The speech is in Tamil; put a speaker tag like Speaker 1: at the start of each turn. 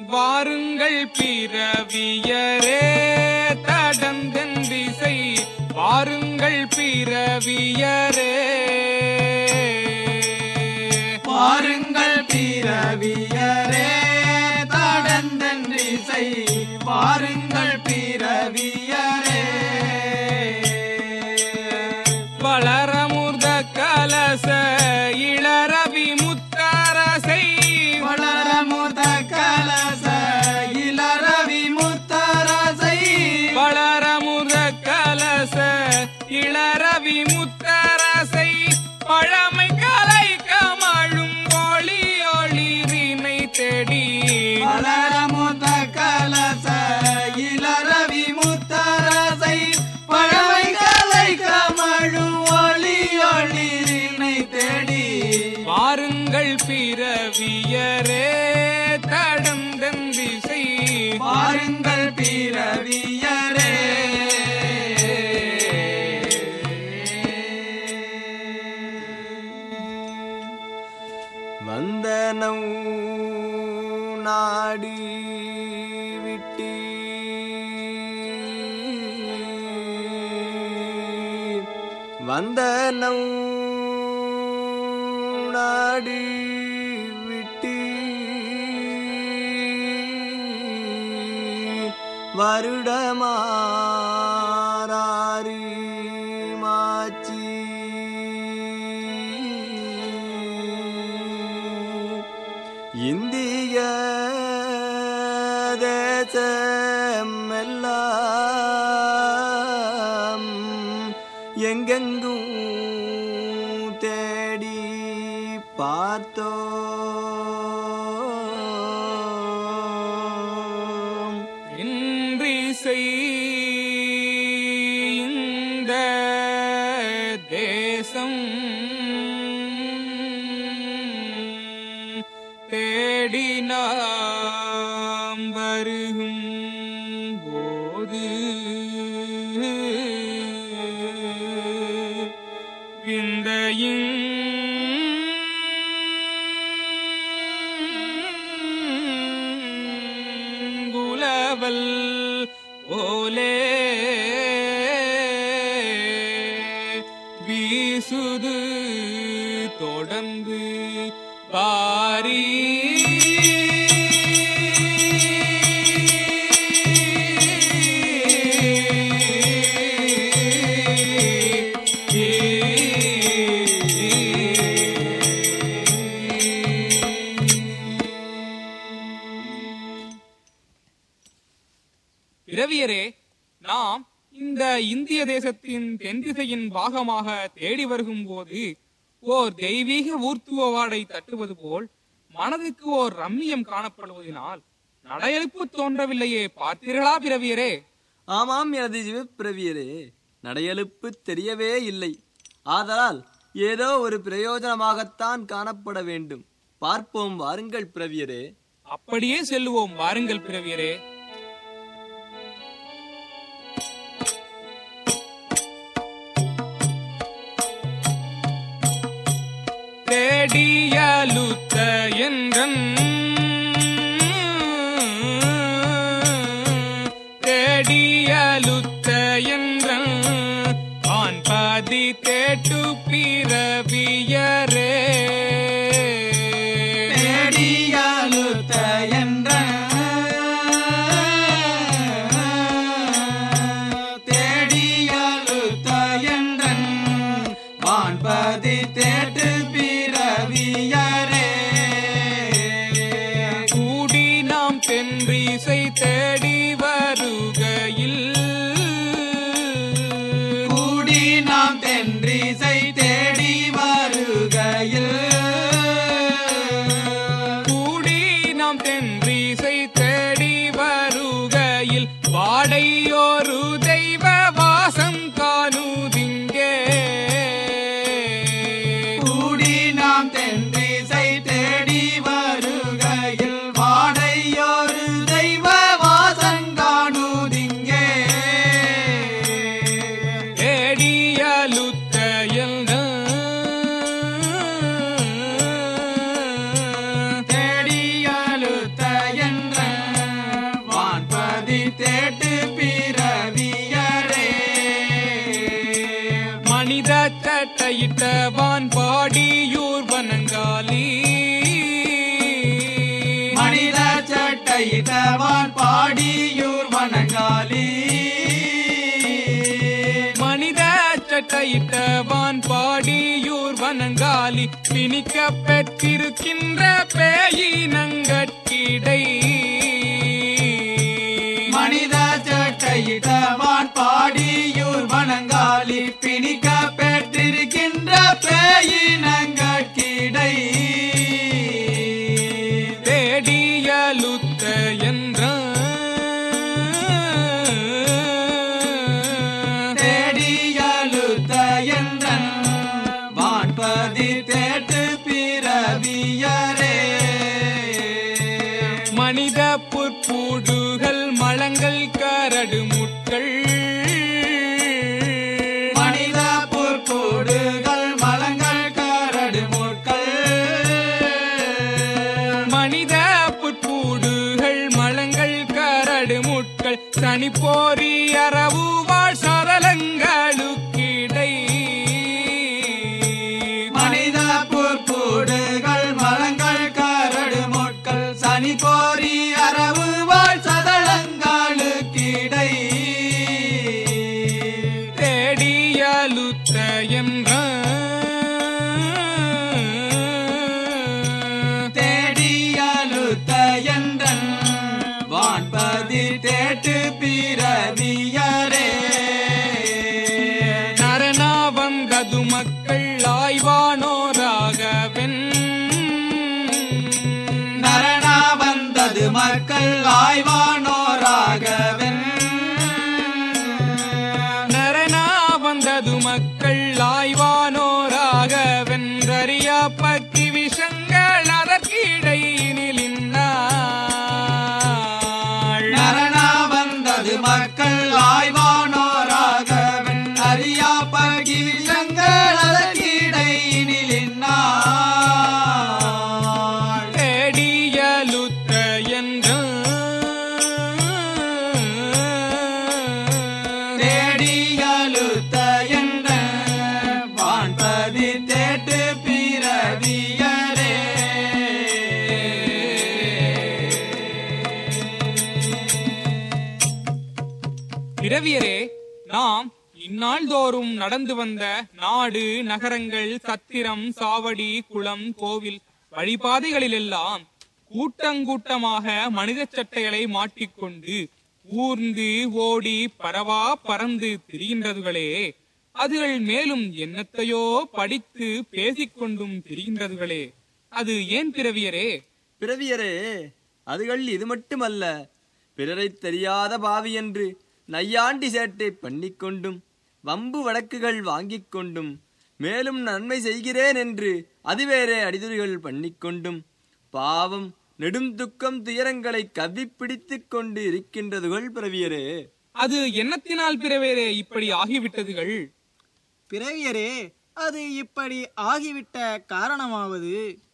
Speaker 1: வாருங்கள் பிறவியரே தடந்தன் திசை வாருங்கள் பிறவியரே
Speaker 2: பாருங்கள் பிறவியரே தடந்தன்றிசை பாருங்கள் பிறவியரே
Speaker 1: வளரமுர்த கலச இளரவி முத்தரசை
Speaker 2: வளரமுத கலச இளரவி முத்தரசை
Speaker 1: வளரமுத கலச இளரவி முத்தரசை பழமை கலை கமழும் ஒளி ஒளிரினை தேடி
Speaker 2: வளரமுத கலச இளரவி முத்தரசை பழமை கலை கமழும் ஒளி ஒளிரினை தேடி
Speaker 1: வாருங்கள் பிறவியரே தடந்தன் திசை
Speaker 2: பாருங்கள் பிறவியரே வந்தனம் நாடி விட்டி வந்தனம் நாடி விட்டி வருடமாரி மாச்சி இந்திய தேசமெல்லாம் எங்கெங்கும் தேடி பார்த்தோம்
Speaker 1: இன்றிசை இந்த தேசம் தேடி நாம் வருகும் போது விந்தையுங்குலவல் ஓலே வீசுது தொடர்ந்து பாரி பிறவியரே நாம் இந்த இந்திய தேசத்தின் தென்திசையின் பாகமாக தேடி வருகும் போது ஓர் தெய்வீக ஊர்த்துவ வாடை தட்டுவது போல் மனதுக்கு ஓர் ரம்மியம் காணப்படுவதனால் நடையெழுப்பு தோன்றவில்லையே பார்த்தீர்களா பிறவியரே
Speaker 2: ஆமாம் எனது சிவப்பிரவியரே நடையெழுப்பு தெரியவே இல்லை ஆதலால் ஏதோ ஒரு பிரயோஜனமாகத்தான் காணப்பட வேண்டும் பார்ப்போம் வாருங்கள் பிரவியரே
Speaker 1: அப்படியே செல்லுவோம் வாருங்கள் பிறவியரே தேடியலுத்த என்றன் தேடியலுத்த என்றன் ஆண்பாதி தேட்டு பிறவியரே
Speaker 2: தேடியலுத்த என்ற தேடியலுத்த என்றன் வான்பதி தேட்டு பிறவியரே
Speaker 1: கூடி நாம் தென்றிசை தேடி வருகையில்
Speaker 2: கூடி நாம் தென்றிசை தேடி வருகையில்
Speaker 1: கூடி நாம் தென்றிசை தேடி வருகையில் வாடையோரு தெய்வ வாசம் காணுதிங்கே சட்டையிட்டவான் பாடியூர் வனங்காலி
Speaker 2: மனித சட்டையிட்டவான் பாடியூர் வனங்காலி
Speaker 1: மனித சட்டையிட்டவான் பாடியூர் வனங்காலி பிணிக்க பெற்றிருக்கின்ற பேயினங்கட்கிடை
Speaker 2: மனித சட்டையிட்டவான் பாடியூர் வனங்காலி பிணிக்க பெற்றிருக்கின்ற பேயினங்கட்கிடை
Speaker 1: தேடியலுத்த என்ற
Speaker 2: தேடியலுத்த என்றன் வான்பதி தேட்டு பிறவியரே
Speaker 1: மனித புற்பூடுகள் மலங்கள் கரடு முட்கள்
Speaker 2: மனித பொற்போடுகள் மலங்கள் கரடு முட்கள்
Speaker 1: மனித புற்பூடுகள் மலங்கள் கரடு முட்கள் சனிப்போரி அரவு வாழ் சரளங்களுக்கிடை
Speaker 2: மனித பொற்போடுகள் மலங்கள் கரடு முட்கள் சனி போரி அரவு வாழ் சதளங்களுக்கிடை
Speaker 1: தேடியலுத்த என்ற
Speaker 2: தேடியலுத்த என்றன் வான்பதி தேட்டு பிறவியரே
Speaker 1: நரனா வந்தது மக்கள் ஆய்வானோராகவென்
Speaker 2: நரணா வந்தது மக்கள் ஆய்வானோராகவன்
Speaker 1: நரனா வந்தது மக்கள் ஆய்வானோராக வென்றறியா பக்கி விஷங்கள் அதற்கிடையினில் இந்நாள்.
Speaker 2: நரணா வந்தது மக்கள் ஆய்வானோராகவன் அறியா பகி விஷங்கள் அதற்கிடையினில் நாள்
Speaker 1: தேடியலுத்த என்று
Speaker 2: தேடியலுத்த என்ற வான்பதி தேட்டு பிறவியரே
Speaker 1: பிறவியரே நாம் இந்நாள் தோறும் நடந்து வந்த நாடு நகரங்கள் சத்திரம் சாவடி குளம் கோவில் வழிபாதைகளிலெல்லாம் கூட்டங்கூட்டமாக மனித சட்டைகளை மாட்டிக்கொண்டு ஊர்ந்து ஓடி பரவா பறந்து திரிகின்றதுகளே அதுகள் மேலும் என்னத்தையோ படித்து பேசிக்கொண்டும் திரிகின்றதுகளே அது ஏன் பிறவியரே
Speaker 3: பிறவியரே அதுகள் இது மட்டுமல்ல பிறரைத் தெரியாத பாவி என்று நையாண்டி சேட்டை பண்ணிக்கொண்டும் வம்பு வழக்குகள் வாங்கிக் கொண்டும் மேலும் நன்மை செய்கிறேன் என்று அதுவேறே அடிதுரிகள் பண்ணிக்கொண்டும் பாவம் நெடும் துக்கம் துயரங்களை கவ்விப் பிடித்துக் கொண்டு இருக்கின்றதுகள் பிறவியரே
Speaker 1: அது என்னத்தினால் பிறவியரே இப்படி ஆகிவிட்டதுகள்
Speaker 4: பிறவியரே அது இப்படி ஆகிவிட்ட காரணமாவது